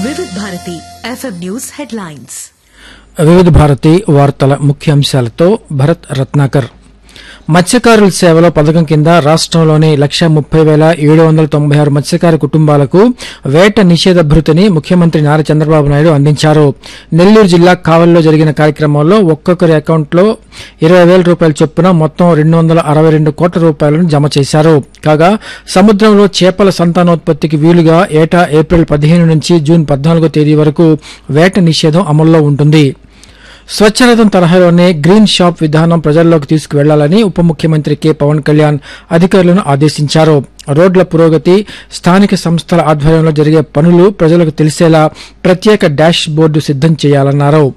వివిధ Bharati FM news headlines వివిధ భారతి వార్తల ముఖ్యాంశాలతో భరత్ రత్నాకర్ మత్స్యకారుల సేవలో పథకం కింద రాష్ట్రంలోని లక్ష ముప్పై వేల ఏడు వందల తొంభై ఆరు మత్స్యకార కుటుంబాలకు వేట నిషేధ భృతిని ముఖ్యమంత్రి నారా చంద్రబాబు నాయుడు అందించారు నెల్లూరు జిల్లా కావలిలో జరిగిన కార్యక్రమంలో ఒక్కొక్కరి అకౌంట్లో ఇరవై వేల రూపాయల చొప్పున మొత్తం రెండు వందల అరవై రెండు కోట్ల రూపాయలను జమ చేశారు కాగా సముద్రంలో చేపల సంతానోత్పత్తికి వీలుగా ఏటా ఏప్రిల్ పదిహేను నుంచి జూన్ పద్నాలుగో తేదీ వరకు వేట నిషేధం అమల్లో ఉంటుంది స్వచ్ఛరథం తరహాలోనే గ్రీన్ షాప్ విధానం ప్రజల్లోకి తీసుకువెళ్లాలని ఉప ముఖ్యమంత్రి కె పవన్ కళ్యాణ్ అధికారులను ఆదేశించారు రోడ్ల పురోగతి స్థానిక సంస్థల ఆధ్వర్యంలో జరిగే పనులు ప్రజలకు తెలిసేలా ప్రత్యేక డాష్ బోర్డు సిద్దం చేయాలన్నారు